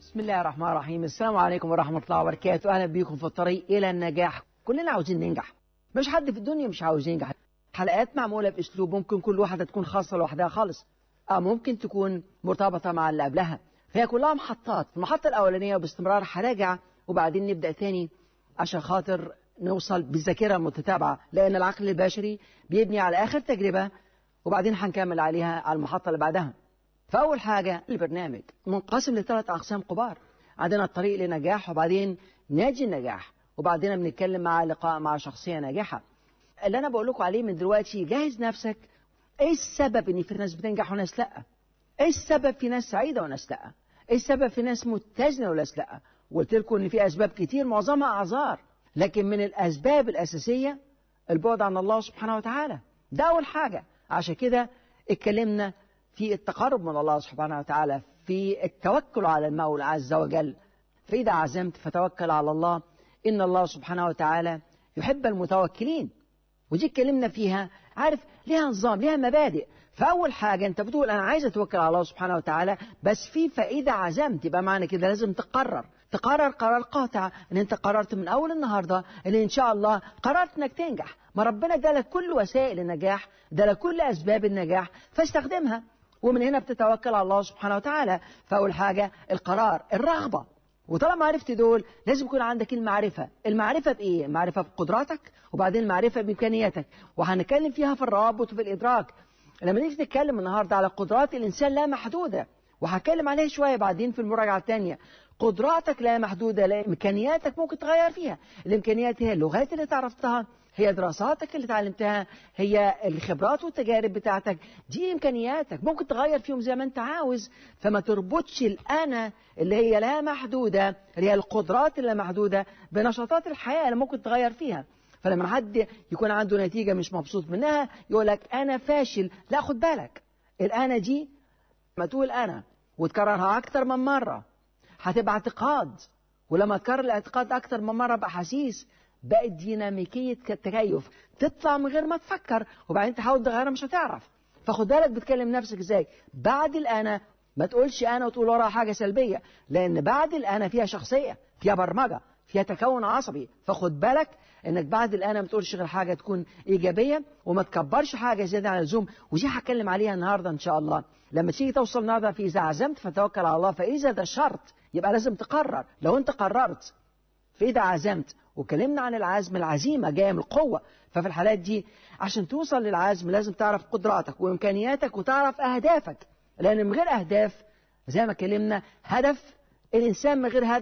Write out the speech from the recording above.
بسم الله الرحمن الرحيم السلام عليكم ورحمة الله وبركاته أهلا بيكم في الطريق إلى النجاح كلنا عاوزين ننجح مش حد في الدنيا مش عاوز ينجح حلقات معمولة بأسلوب ممكن كل واحدة تكون خاصة لوحدها خالص أو ممكن تكون مرتبطة مع اللي قبلها فهي كلها محطات في المحطة الأولانية باستمرار هراجع وبعدين نبدأ تاني عشان خاطر نوصل بالذاكرة المتتابعة لأن العقل البشري بيبني على آخر تجربة وبعدين هنكمل عليها على المحطة اللي بعدها فأول حاجة البرنامج منقسم لثلاث أقسام كبار عندنا الطريق لنجاح وبعدين ناجي النجاح وبعدين بنتكلم مع لقاء مع شخصية ناجحة اللي أنا بقول لكم عليه من دلوقتي جهز نفسك إيه السبب إن في ناس بتنجح وناس لأ إيه السبب في ناس سعيدة وناس لأ إيه السبب في ناس متزنة وناس لأ قلت لكم إن في أسباب كتير معظمها أعذار لكن من الأسباب الأساسية البعد عن الله سبحانه وتعالى ده أول حاجة عشان كده اتكلمنا في التقرب من الله سبحانه وتعالى في التوكل على المولى عز وجل فإذا عزمت فتوكل على الله إن الله سبحانه وتعالى يحب المتوكلين ودي اتكلمنا فيها عارف ليها نظام ليها مبادئ فأول حاجة أنت بتقول أنا عايز أتوكل على الله سبحانه وتعالى بس في فإذا عزمت يبقى معنى كده لازم تقرر تقرر قرار قاطع ان انت قررت من اول النهارده ان ان شاء الله قررت انك تنجح ما ربنا ادالك كل وسائل النجاح ادالك كل اسباب النجاح فاستخدمها ومن هنا بتتوكل على الله سبحانه وتعالى فأول حاجة القرار الرغبة وطالما عرفت دول لازم يكون عندك المعرفة المعرفة بإيه؟ المعرفة بقدراتك وبعدين المعرفة بإمكانياتك وهنتكلم فيها في الروابط وفي الإدراك لما نيجي نتكلم النهاردة على قدرات الإنسان لا محدودة وهتكلم عليها شوية بعدين في المراجعة الثانية قدراتك لا محدودة لا إمكانياتك ممكن تغير فيها الإمكانيات هي اللغات اللي تعرفتها هي دراساتك اللي اتعلمتها هي الخبرات والتجارب بتاعتك دي إمكانياتك ممكن تغير فيهم زي ما أنت عاوز فما تربطش الأنا اللي هي لا محدودة اللي هي القدرات اللي محدودة بنشاطات الحياة اللي ممكن تغير فيها فلما حد يكون عنده نتيجة مش مبسوط منها يقول لك أنا فاشل لا خد بالك الأنا دي ما تقول أنا وتكررها أكتر من مرة هتبقى اعتقاد ولما تكرر الاعتقاد أكتر من مرة بقى حسيس بقت ديناميكية التكيف تطلع من غير ما تفكر وبعدين تحاول تغيرها مش هتعرف فخد بالك بتكلم نفسك ازاي بعد الأنا ما تقولش أنا وتقول وراها حاجة سلبية لأن بعد الأنا فيها شخصية فيها برمجة فيها تكون عصبي فخد بالك انك بعد الأنا ما تقولش غير حاجة تكون إيجابية وما تكبرش حاجة زيادة عن اللزوم ودي هتكلم عليها النهاردة إن شاء الله لما تيجي توصل النهاردة في إذا عزمت فتوكل على الله فإذا ده شرط يبقى لازم تقرر لو أنت قررت فإذا عزمت وكلمنا عن العزم العزيمة جاية من القوة ففي الحالات دي عشان توصل للعزم لازم تعرف قدراتك وإمكانياتك وتعرف أهدافك لأن من غير أهداف زي ما كلمنا هدف الإنسان من غير هدف